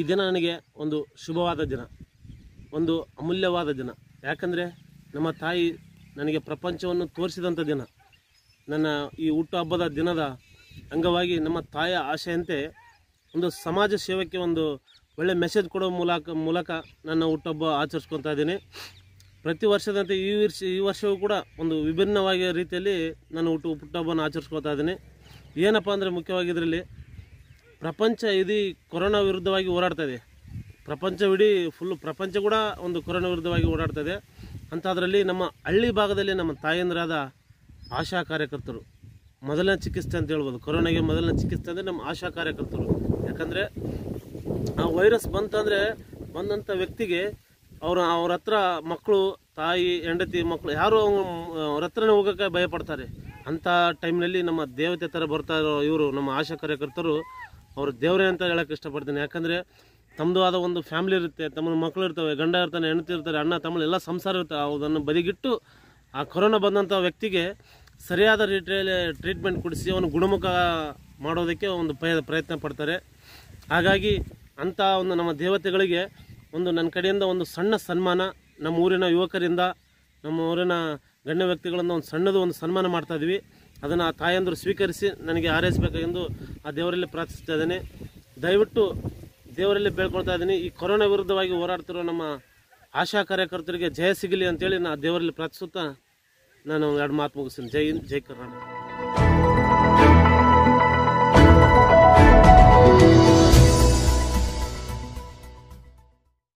ದಿನ ನನಗೆ ಒಂದು ಶುಭವಾದ ದಿನ ಒಂದು ಅಮೂಲ್ಯವಾದ ದಿನ ಯಾಕಂದರೆ ನಮ್ಮ ತಾಯಿ ನನಗೆ ಪ್ರಪಂಚವನ್ನು ತೋರಿಸಿದಂಥ ದಿನ ನನ್ನ ಈ ಹುಟ್ಟುಹಬ್ಬದ ದಿನದ ಅಂಗವಾಗಿ ನಮ್ಮ ತಾಯಿಯ ಆಶೆಯಂತೆ ಒಂದು ಸಮಾಜ ಸೇವಕ್ಕೆ ಒಂದು ಒಳ್ಳೆ ಮೆಸೇಜ್ ಕೊಡೋ ಮೂಲಕ ಮೂಲಕ ನನ್ನ ಹುಟ್ಟುಹಬ್ಬ ಆಚರಿಸ್ಕೊತಾ ಇದ್ದೀನಿ ಪ್ರತಿ ವರ್ಷದಂತೆ ಈ ವರ್ಷ ಈ ವರ್ಷವೂ ಕೂಡ ಒಂದು ವಿಭಿನ್ನವಾಗಿ ರೀತಿಯಲ್ಲಿ ನಾನು ಹುಟ್ಟು ಹುಟ್ಟುಹಬ್ಬನ ಆಚರಿಸ್ಕೊತಾ ಇದ್ದೀನಿ ಏನಪ್ಪ ಅಂದರೆ ಮುಖ್ಯವಾಗಿ ಇದರಲ್ಲಿ ಪ್ರಪಂಚ ಇಡೀ ಕೊರೋನಾ ವಿರುದ್ಧವಾಗಿ ಹೋರಾಡ್ತಾ ಇದೆ ಪ್ರಪಂಚವಿಡೀ ಫುಲ್ಲು ಪ್ರಪಂಚ ಕೂಡ ಒಂದು ಕೊರೋನಾ ವಿರುದ್ಧವಾಗಿ ಓಡಾಡ್ತಾ ಇದೆ ಅಂಥದ್ರಲ್ಲಿ ನಮ್ಮ ಹಳ್ಳಿ ಭಾಗದಲ್ಲಿ ನಮ್ಮ ತಾಯಂದಿರಾದ ಆಶಾ ಕಾರ್ಯಕರ್ತರು ಮೊದಲನೇ ಚಿಕಿತ್ಸೆ ಅಂತ ಹೇಳ್ಬೋದು ಕೊರೋನಾಗೆ ಮೊದಲನೇ ಚಿಕಿತ್ಸೆ ಅಂದರೆ ನಮ್ಮ ಆಶಾ ಕಾರ್ಯಕರ್ತರು ಯಾಕಂದರೆ ಆ ವೈರಸ್ ಬಂತಂದರೆ ಬಂದಂಥ ವ್ಯಕ್ತಿಗೆ ಅವ್ರ ಅವ್ರ ಹತ್ರ ಮಕ್ಕಳು ತಾಯಿ ಹೆಂಡತಿ ಮಕ್ಕಳು ಯಾರು ಅವ್ರ ಹತ್ರನೇ ಹೋಗೋಕ್ಕೆ ಭಯಪಡ್ತಾರೆ ಅಂಥ ಟೈಮ್ನಲ್ಲಿ ನಮ್ಮ ದೇವತೆ ಥರ ಬರ್ತಾ ಇರೋ ಇವರು ನಮ್ಮ ಆಶಾ ಕಾರ್ಯಕರ್ತರು ಅವರು ದೇವರೇ ಅಂತ ಹೇಳಕ್ಕೆ ಇಷ್ಟಪಡ್ತೀನಿ ಯಾಕಂದರೆ ತಮ್ಮದು ಆದ ಒಂದು ಫ್ಯಾಮಿಲಿ ಇರುತ್ತೆ ತಮ್ಮ ಮಕ್ಕಳು ಇರ್ತವೆ ಗಂಡ ಇರ್ತಾನೆ ಹೆಂಡತಿ ಇರ್ತಾರೆ ಅಣ್ಣ ತಮ್ಮ ಎಲ್ಲ ಸಂಸಾರ ಇರುತ್ತೆ ಅದನ್ನು ಬದಿಗಿಟ್ಟು ಆ ಕೊರೋನಾ ಬಂದಂಥ ವ್ಯಕ್ತಿಗೆ ಸರಿಯಾದ ರೀತಿಯಲ್ಲಿ ಟ್ರೀಟ್ಮೆಂಟ್ ಕೊಡಿಸಿ ಅವನು ಗುಣಮುಖ ಮಾಡೋದಕ್ಕೆ ಒಂದು ಪ್ರಯ ಪ್ರಯತ್ನ ಪಡ್ತಾರೆ ಹಾಗಾಗಿ ಅಂಥ ಒಂದು ನಮ್ಮ ದೇವತೆಗಳಿಗೆ ಒಂದು ನನ್ನ ಕಡೆಯಿಂದ ಒಂದು ಸಣ್ಣ ಸನ್ಮಾನ ನಮ್ಮ ಊರಿನ ಯುವಕರಿಂದ ನಮ್ಮ ಊರಿನ ಗಣ್ಯ ವ್ಯಕ್ತಿಗಳಿಂದ ಒಂದು ಸಣ್ಣದು ಒಂದು ಸನ್ಮಾನ ಮಾಡ್ತಾ ಇದ್ವಿ ಅದನ್ನು ಆ ತಾಯಂದರು ಸ್ವೀಕರಿಸಿ ನನಗೆ ಹಾರೈಸಬೇಕೆಂದು ಆ ದೇವರಲ್ಲಿ ಪ್ರಾರ್ಥಿಸ್ತಾ ಇದ್ದೇನೆ ದಯವಿಟ್ಟು ದೇವರಲ್ಲಿ ಬೇಡ್ಕೊಳ್ತಾ ಇದ್ದೀನಿ ಈ ಕೊರೋನಾ ವಿರುದ್ಧವಾಗಿ ಹೋರಾಡ್ತಿರೋ ನಮ್ಮ ಆಶಾ ಕಾರ್ಯಕರ್ತರಿಗೆ ಜಯ ಸಿಗಲಿ ಅಂತೇಳಿ ನಾನು ದೇವರಲ್ಲಿ ಪ್ರಾರ್ಥಿಸುತ್ತಾ ನಾನು ಎರಡು ಮಾತು ಮುಗಿಸ್ತೀನಿ ಜೈ ಹಿಂದ್ ಜೈ ಕರ್ನಾಟಕ